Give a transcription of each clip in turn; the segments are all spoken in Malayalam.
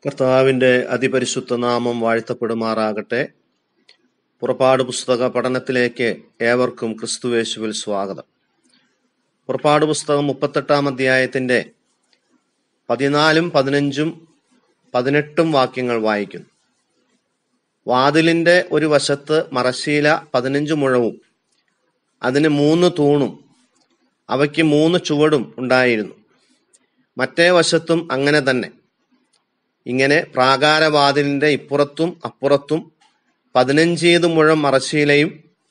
കർത്താവിന്റെ അതിപരിശുദ്ധ നാമം വാഴ്ത്തപ്പെടുമാറാകട്ടെ പുറപ്പാട് പുസ്തക പഠനത്തിലേക്ക് ഏവർക്കും ക്രിസ്തുവേശുവിൽ സ്വാഗതം പുറപ്പാട് പുസ്തകം മുപ്പത്തെട്ടാം അധ്യായത്തിന്റെ പതിനാലും പതിനഞ്ചും പതിനെട്ടും വാക്യങ്ങൾ വായിക്കുന്നു വാതിലിന്റെ ഒരു വശത്ത് മറശ്ശീല പതിനഞ്ച് മുഴവും അതിന് മൂന്ന് തൂണും അവയ്ക്ക് മൂന്ന് ചുവടും ഉണ്ടായിരുന്നു മറ്റേ വശത്തും അങ്ങനെ തന്നെ ഇങ്ങനെ പ്രാകാരവാതിലിന്റെ ഇപ്പുറത്തും അപ്പുറത്തും പതിനഞ്ചേത് മുഴം മറശ്ശീലയും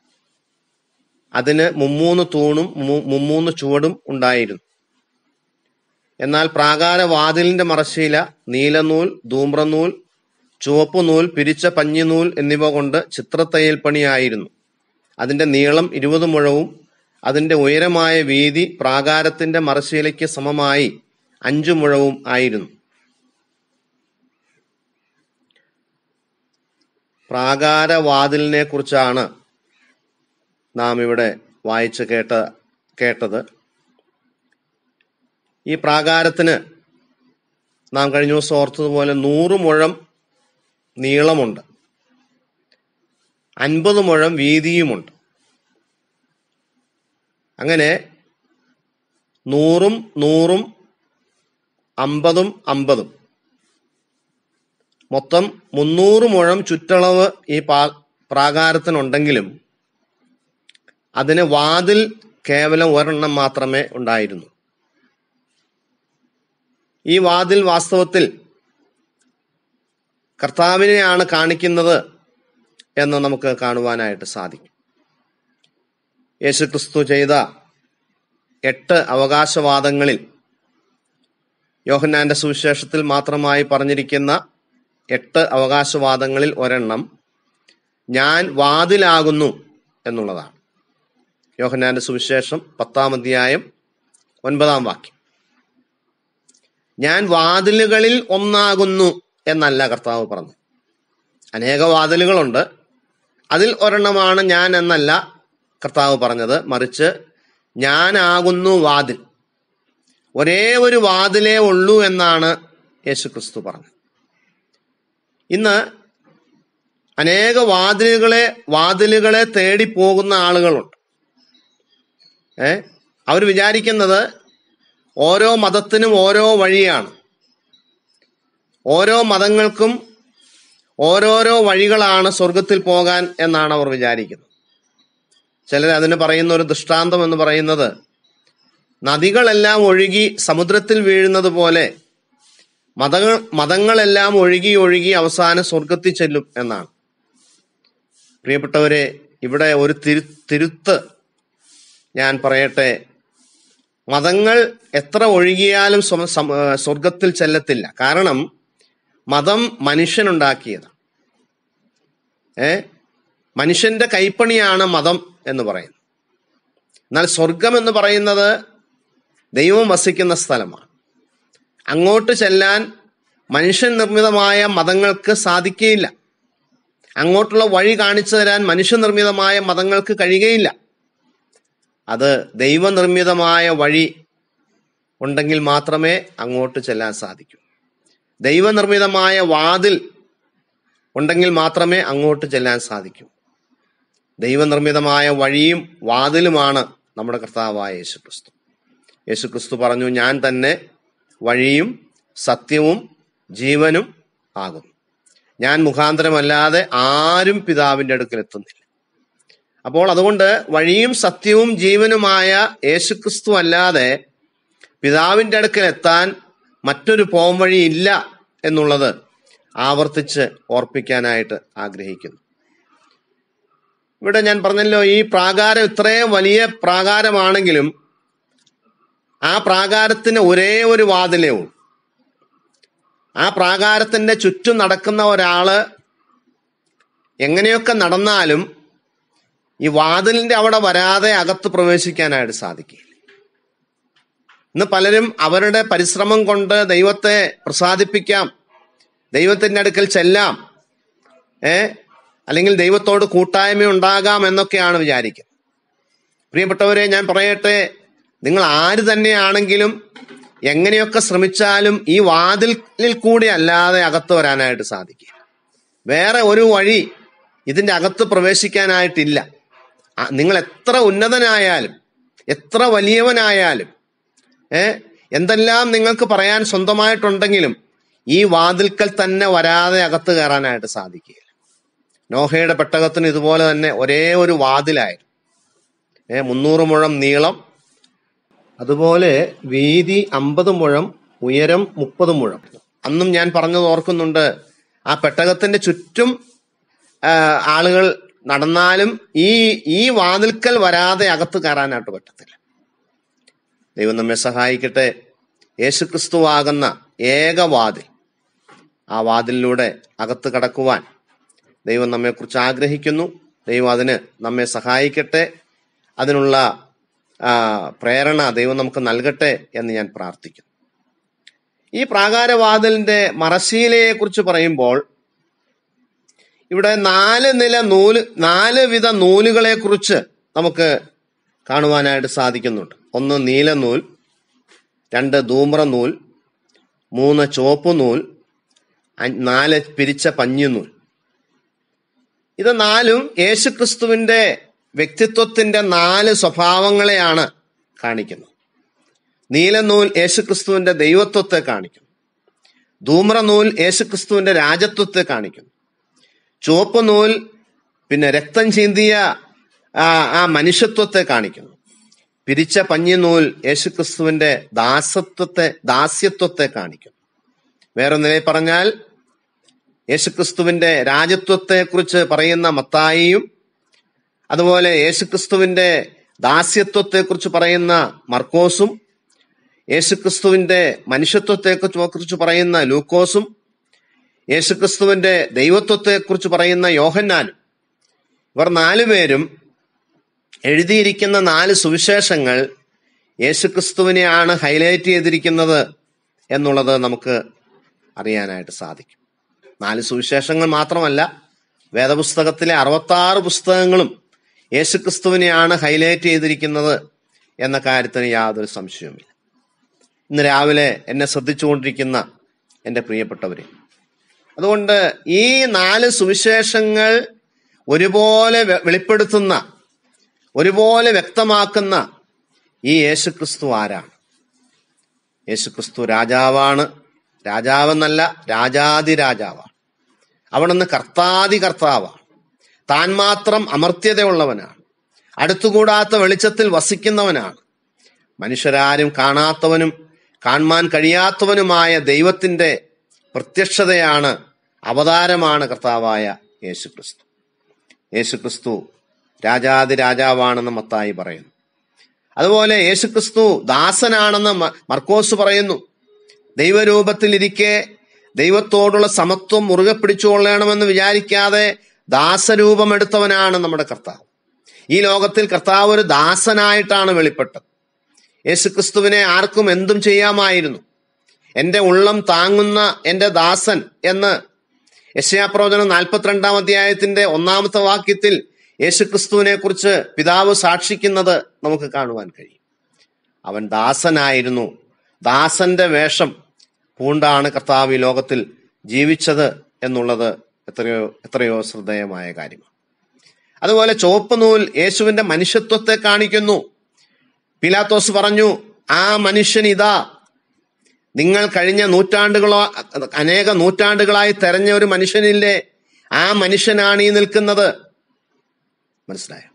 അതിന് മുമ്മൂന്ന് തൂണും മു- മുമ്മൂന്ന് ചുവടും ഉണ്ടായിരുന്നു എന്നാൽ പ്രാകാരവാതിലിന്റെ മറശ്ശീല നീലനൂൽ ധൂമ്രനൂൽ ചുവപ്പ് നൂൽ പിരിച്ച പഞ്ഞിനൂൽ എന്നിവ കൊണ്ട് ചിത്രത്തയ്യൽ പണിയായിരുന്നു അതിന്റെ നീളം ഇരുപത് മുഴവും അതിന്റെ ഉയരമായ വീതി പ്രാകാരത്തിന്റെ മറശ്ശീലയ്ക്ക് സമമായി അഞ്ചു മുഴവും ആയിരുന്നു പ്രാകാരവാതിലിനെ കുറിച്ചാണ് നാം ഇവിടെ വായിച്ച് കേട്ട കേട്ടത് ഈ പ്രാകാരത്തിന് നാം കഴിഞ്ഞ ദിവസം ഓർത്തതുപോലെ നൂറ് മുഴം നീളമുണ്ട് അൻപത് മുഴം വീതിയുമുണ്ട് അങ്ങനെ നൂറും നൂറും അമ്പതും അമ്പതും മൊത്തം മുന്നൂറ് മുഴം ചുറ്റളവ് ഈ പാ- പ്രാകാരത്തിനുണ്ടെങ്കിലും അതിന് വാതിൽ കേവലം ഒരെണ്ണം മാത്രമേ ഉണ്ടായിരുന്നു ഈ വാതിൽ വാസ്തവത്തിൽ കർത്താവിനെയാണ് കാണിക്കുന്നത് എന്ന് നമുക്ക് കാണുവാനായിട്ട് സാധിക്കും യേശുക്രിസ്തു ചെയ്ത എട്ട് അവകാശവാദങ്ങളിൽ യോഹന്നാന്റെ സുവിശേഷത്തിൽ മാത്രമായി പറഞ്ഞിരിക്കുന്ന എട്ട് അവകാശവാദങ്ങളിൽ ഒരെണ്ണം ഞാൻ വാതിലാകുന്നു എന്നുള്ളതാണ് യോഹന്നാന്റെ സുവിശേഷം പത്താം അധ്യായം ഒൻപതാം വാക്യം ഞാൻ വാതിലുകളിൽ ഒന്നാകുന്നു എന്നല്ല കർത്താവ് പറഞ്ഞു അനേക വാതിലുകളുണ്ട് അതിൽ ഒരെണ്ണമാണ് ഞാൻ എന്നല്ല കർത്താവ് പറഞ്ഞത് മറിച്ച് ഞാനാകുന്നു വാതിൽ ഒരേ ഒരു വാതിലേ ഉള്ളൂ എന്നാണ് യേശു ക്രിസ്തു പറഞ്ഞത് ഇന്ന് അനേക വാതിലുകളെ വാതിലുകളെ തേടി പോകുന്ന ആളുകളുണ്ട് ഏ അവർ വിചാരിക്കുന്നത് ഓരോ മതത്തിനും ഓരോ വഴിയാണ് ഓരോ മതങ്ങൾക്കും ഓരോരോ വഴികളാണ് സ്വർഗത്തിൽ പോകാൻ എന്നാണ് അവർ വിചാരിക്കുന്നത് ചിലർ അതിന് പറയുന്ന ഒരു ദൃഷ്ടാന്തം എന്ന് പറയുന്നത് നദികളെല്ലാം ഒഴുകി സമുദ്രത്തിൽ വീഴുന്നത് പോലെ മതങ്ങൾ മതങ്ങളെല്ലാം ഒഴുകി ഒഴുകി അവസാനം സ്വർഗത്തിൽ ചെല്ലും എന്നാണ് പ്രിയപ്പെട്ടവരെ ഇവിടെ ഒരു തിരു തിരുത്ത് ഞാൻ പറയട്ടെ മതങ്ങൾ എത്ര ഒഴുകിയാലും സ്വ- സം- ഏ, സ്വർഗത്തിൽ ചെല്ലത്തില്ല കാരണം മതം മനുഷ്യനുണ്ടാക്കിയത് ഏ മനുഷ്യന്റെ കൈപ്പണിയാണ് മതം എന്ന് പറയുന്നത് എന്നാൽ സ്വർഗം എന്ന് പറയുന്നത് ദൈവം വസിക്കുന്ന സ്ഥലമാണ് അങ്ങോട്ട് ചെല്ലാൻ മനുഷ്യൻ നിർമ്മിതമായ മതങ്ങൾക്ക് സാധിക്കുകയില്ല അങ്ങോട്ടുള്ള വഴി കാണിച്ചു തരാൻ മനുഷ്യനിർമ്മിതമായ മതങ്ങൾക്ക് കഴിയുകയില്ല അത് ദൈവനിർമ്മിതമായ വഴി ഉണ്ടെങ്കിൽ മാത്രമേ അങ്ങോട്ട് ചെല്ലാൻ സാധിക്കൂ ദൈവനിർമ്മിതമായ വാതിൽ ഉണ്ടെങ്കിൽ മാത്രമേ അങ്ങോട്ട് ചെല്ലാൻ സാധിക്കൂ ദൈവനിർമ്മിതമായ വഴിയും വാതിലുമാണ് നമ്മുടെ കർത്താവായ യേശുക്രിസ്തു യേശുക്രിസ്തു പറഞ്ഞു ഞാൻ തന്നെ വഴിയും സത്യവും ജീവനും ആകുന്നു ഞാൻ മുഖാന്തരമല്ലാതെ ആരും പിതാവിന്റെ അടുക്കൽ എത്തുന്നില്ല അപ്പോൾ അതുകൊണ്ട് വഴിയും സത്യവും ജീവനുമായ യേശുക്രിസ്തു അല്ലാതെ പിതാവിന്റെ അടുക്കൽ എത്താൻ മറ്റൊരു പോം വഴി ഇല്ല എന്നുള്ളത് ആവർത്തിച്ച് ഓർപ്പിക്കാനായിട്ട് ആഗ്രഹിക്കുന്നു ഇവിടെ ഞാൻ പറഞ്ഞല്ലോ ഈ പ്രാകാരം ഇത്രയും വലിയ പ്രാകാരമാണെങ്കിലും ആ പ്രാകാരത്തിന് ഒരേ ഒരു വാതിലേ ഉള്ളൂ ആ പ്രാകാരത്തിന്റെ ചുറ്റും നടക്കുന്ന ഒരാള് എങ്ങനെയൊക്കെ നടന്നാലും ഈ വാതിലിന്റെ അവിടെ വരാതെ അകത്ത് പ്രവേശിക്കാനായിട്ട് സാധിക്കില്ല ഇന്ന് പലരും അവരുടെ പരിശ്രമം കൊണ്ട് ദൈവത്തെ പ്രസാദിപ്പിക്കാം ദൈവത്തിന്റെ അടുക്കൽ ചെല്ലാം ഏ അല്ലെങ്കിൽ ദൈവത്തോട് കൂട്ടായ്മ ഉണ്ടാകാം എന്നൊക്കെയാണ് വിചാരിക്കുന്നത് പ്രിയപ്പെട്ടവരെ ഞാൻ പറയട്ടെ നിങ്ങൾ ആര് തന്നെയാണെങ്കിലും എങ്ങനെയൊക്കെ ശ്രമിച്ചാലും ഈ വാതിലിൽ കൂടി അല്ലാതെ അകത്ത് വരാനായിട്ട് സാധിക്കും വേറെ ഒരു വഴി ഇതിന്റെ അകത്ത് പ്രവേശിക്കാനായിട്ടില്ല ആ, നിങ്ങൾ എത്ര ഉന്നതനായാലും എത്ര വലിയവനായാലും ഏ എന്തെല്ലാം നിങ്ങൾക്ക് പറയാൻ സ്വന്തമായിട്ടുണ്ടെങ്കിലും ഈ വാതിൽക്കൽ തന്നെ വരാതെ അകത്ത് കയറാനായിട്ട് സാധിക്കുകയില്ല നോഹയുടെ പെട്ടകത്തിന് ഇതുപോലെ തന്നെ ഒരേ ഒരു വാതിലായിരുന്നു ഏ മുന്നൂറ് മുഴം നീളം അതുപോലെ വീതി അമ്പത് മുഴം ഉയരം മുപ്പത് മുഴം അന്നും ഞാൻ പറഞ്ഞത് ഓർക്കുന്നുണ്ട് ആ പെട്ടകത്തിന്റെ ചുറ്റും ആ, ആളുകൾ നടന്നാലും ഈ ഈ വാതിൽക്കൽ വരാതെ അകത്ത് കയറാനായിട്ട് പറ്റത്തില്ല ദൈവം നമ്മെ സഹായിക്കട്ടെ യേശുക്രിസ്തുവാകുന്ന ഏക വാതിൽ ആ വാതിലിലൂടെ അകത്ത് കടക്കുവാൻ ദൈവം നമ്മെക്കുറിച്ച് ആഗ്രഹിക്കുന്നു ദൈവം അതിന് നമ്മെ സഹായിക്കട്ടെ അതിനുള്ള ആ, പ്രേരണ ദൈവം നമുക്ക് നൽകട്ടെ എന്ന് ഞാൻ പ്രാർത്ഥിക്കുന്നു ഈ പ്രാകാരവാതിലിന്റെ മറശീലയെ കുറിച്ച് പറയുമ്പോൾ ഇവിടെ നാല് നില നൂല് നാല് വിധ നൂലുകളെ കുറിച്ച് നമുക്ക് കാണുവാനായിട്ട് സാധിക്കുന്നുണ്ട് ഒന്ന് നീലനൂൽ രണ്ട് ധൂമ്ര നൂൽ മൂന്ന് ചുവപ്പ് നൂൽ അ- നാല് പിരിച്ച പഞ്ഞുനൂൽ ഇത് നാലും യേശുക്രിസ്തുവിന്റെ വ്യക്തിത്വത്തിന്റെ നാല് സ്വഭാവങ്ങളെയാണ് കാണിക്കുന്നത് നീലനൂൽ യേശുക്രിസ്തുവിന്റെ ദൈവത്വത്തെ കാണിക്കുന്നു ധൂമ്രനൂൽ യേശുക്രിസ്തുവിന്റെ രാജത്വത്തെ കാണിക്കുന്നു ചുവപ്പ് നൂൽ പിന്നെ രക്തം ചീന്തിയ ആ ആ മനുഷ്യത്വത്തെ കാണിക്കുന്നു പിരിച്ച പഞ്ഞിനൂൽ യേശുക്രിസ്തുവിന്റെ ദാസത്വത്തെ ദാസ്യത്വത്തെ കാണിക്കുന്നു വേറെ നിലയിൽ പറഞ്ഞാൽ യേശുക്രിസ്തുവിന്റെ രാജത്വത്തെക്കുറിച്ച് പറയുന്ന മത്തായിയും അതുപോലെ യേശുക്രിസ്തുവിന്റെ ദാസ്യത്വത്തെക്കുറിച്ച് പറയുന്ന മർക്കോസും യേശുക്രിസ്തുവിന്റെ മനുഷ്യത്വത്തെക്കുറിച്ച് പറയുന്ന ലൂക്കോസും യേശുക്രിസ്തുവിന്റെ ദൈവത്വത്തെക്കുറിച്ച് പറയുന്ന യോഹന്നാനും ഇവർ നാലുപേരും എഴുതിയിരിക്കുന്ന നാല് സുവിശേഷങ്ങൾ യേശുക്രിസ്തുവിനെയാണ് ഹൈലൈറ്റ് ചെയ്തിരിക്കുന്നത് എന്നുള്ളത് നമുക്ക് അറിയാനായിട്ട് സാധിക്കും നാല് സുവിശേഷങ്ങൾ മാത്രമല്ല വേദപുസ്തകത്തിലെ അറുപത്താറ് പുസ്തകങ്ങളും യേശുക്രിസ്തുവിനെയാണ് ഹൈലൈറ്റ് ചെയ്തിരിക്കുന്നത് എന്ന കാര്യത്തിന് യാതൊരു സംശയവുമില്ല ഇന്ന് രാവിലെ എന്നെ ശ്രദ്ധിച്ചുകൊണ്ടിരിക്കുന്ന എൻ്റെ പ്രിയപ്പെട്ടവരെ അതുകൊണ്ട് ഈ നാല് സുവിശേഷങ്ങൾ ഒരുപോലെ വെ- വെളിപ്പെടുത്തുന്ന ഒരുപോലെ വ്യക്തമാക്കുന്ന ഈ യേശുക്രിസ്തു ആരാണ് യേശുക്രിസ്തു രാജാവാണ് രാജാവെന്നല്ല രാജാതി രാജാവാണ് അവിടുന്ന് കർത്താതി കർത്താവാണ് താൻ മാത്രം അമർത്യതയുള്ളവനാണ് അടുത്തുകൂടാത്ത വെളിച്ചത്തിൽ വസിക്കുന്നവനാണ് മനുഷ്യരാരും കാണാത്തവനും കാണാൻ കഴിയാത്തവനുമായ ദൈവത്തിന്റെ പ്രത്യക്ഷതയാണ് അവതാരമാണ് കർത്താവായ യേശുക്രിസ്തു യേശുക്രിസ്തു രാജാതി രാജാവാണെന്ന് മത്തായി പറയുന്നു അതുപോലെ യേശുക്രിസ്തു ദാസനാണെന്ന് മ- മർക്കോസ് പറയുന്നു ദൈവരൂപത്തിലിരിക്കെ ദൈവത്തോടുള്ള സമത്വം മുറുകെ പിടിച്ചുകൊള്ളണമെന്ന് വിചാരിക്കാതെ ദാസരൂപമെടുത്തവനാണ് നമ്മുടെ കർത്താവ് ഈ ലോകത്തിൽ കർത്താവ് ഒരു ദാസനായിട്ടാണ് വെളിപ്പെട്ടത് യേശുക്രിസ്തുവിനെ ആർക്കും എന്തും ചെയ്യാമായിരുന്നു എന്റെ ഉള്ളം താങ്ങുന്ന എന്റെ ദാസൻ എന്ന് യശയാപ്രവചനം നാൽപ്പത്തിരണ്ടാം അധ്യായത്തിന്റെ ഒന്നാമത്തെ വാക്യത്തിൽ യേശുക്രിസ്തുവിനെ കുറിച്ച് പിതാവ് സാക്ഷിക്കുന്നത് നമുക്ക് കാണുവാൻ കഴിയും അവൻ ദാസനായിരുന്നു ദാസന്റെ വേഷം പൂണ്ടാണ് കർത്താവ് ഈ ലോകത്തിൽ ജീവിച്ചത് എന്നുള്ളത് എത്രയോ എത്രയോ ശ്രദ്ധേയമായ കാര്യമാണ് അതുപോലെ ചുവപ്പ് നൂൽ യേശുവിന്റെ മനുഷ്യത്വത്തെ കാണിക്കുന്നു പിലാത്തോസ് പറഞ്ഞു ആ മനുഷ്യൻ ഇതാ നിങ്ങൾ കഴിഞ്ഞ നൂറ്റാണ്ടുകളോ അനേക നൂറ്റാണ്ടുകളായി തെരഞ്ഞ ഒരു മനുഷ്യനില്ലേ ആ മനുഷ്യനാണ് ഈ നിൽക്കുന്നത് മനസ്സിലായോ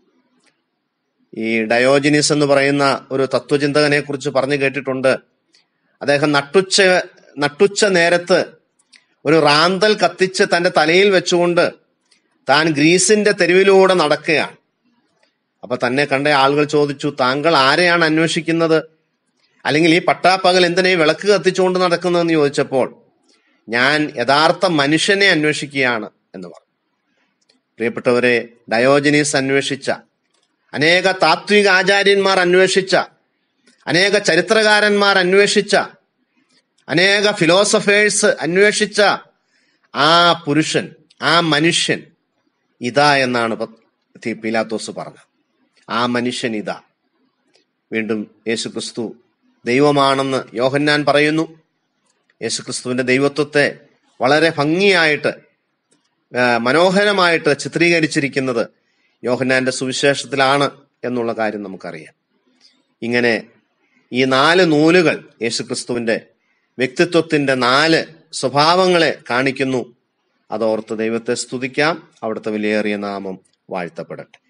ഈ ഡയോജിനിസ് എന്ന് പറയുന്ന ഒരു തത്വചിന്തകനെ കുറിച്ച് പറഞ്ഞു കേട്ടിട്ടുണ്ട് അദ്ദേഹം നട്ടുച്ച നട്ടുച്ച നേരത്ത് ഒരു റാന്തൽ കത്തിച്ച് തന്റെ തലയിൽ വെച്ചുകൊണ്ട് താൻ ഗ്രീസിന്റെ തെരുവിലൂടെ നടക്കുകയാണ് അപ്പൊ തന്നെ കണ്ട ആളുകൾ ചോദിച്ചു താങ്കൾ ആരെയാണ് അന്വേഷിക്കുന്നത് അല്ലെങ്കിൽ ഈ പട്ടാപ്പകൽ എന്തിനാ ഈ വിളക്ക് കത്തിച്ചുകൊണ്ട് നടക്കുന്നതെന്ന് ചോദിച്ചപ്പോൾ ഞാൻ യഥാർത്ഥ മനുഷ്യനെ അന്വേഷിക്കുകയാണ് എന്ന് പറഞ്ഞു പ്രിയപ്പെട്ടവരെ ഡയോജനീസ് അന്വേഷിച്ച അനേക താത്വിക ആചാര്യന്മാർ അന്വേഷിച്ച അനേക ചരിത്രകാരന്മാർ അന്വേഷിച്ച അനേക ഫിലോസഫേഴ്സ് അന്വേഷിച്ച ആ പുരുഷൻ ആ മനുഷ്യൻ ഇതാ എന്നാണ് പ- തി- പീലാത്തോസ് പറഞ്ഞത് ആ മനുഷ്യൻ ഇതാ വീണ്ടും യേശുക്രിസ്തു ദൈവമാണെന്ന് യോഹന്നാൻ പറയുന്നു യേശുക്രിസ്തുവിന്റെ ദൈവത്വത്തെ വളരെ ഭംഗിയായിട്ട് ആ, മനോഹരമായിട്ട് ചിത്രീകരിച്ചിരിക്കുന്നത് യോഹന്നാന്റെ സുവിശേഷത്തിലാണ് എന്നുള്ള കാര്യം നമുക്കറിയാം ഇങ്ങനെ ഈ നാല് നൂലുകൾ യേശുക്രിസ്തുവിന്റെ വ്യക്തിത്വത്തിന്റെ നാല് സ്വഭാവങ്ങളെ കാണിക്കുന്നു അതോർത്ത് ദൈവത്തെ സ്തുതിക്കാം അവിടുത്തെ വിലയേറിയ നാമം വാഴ്ത്തപ്പെടട്ടെ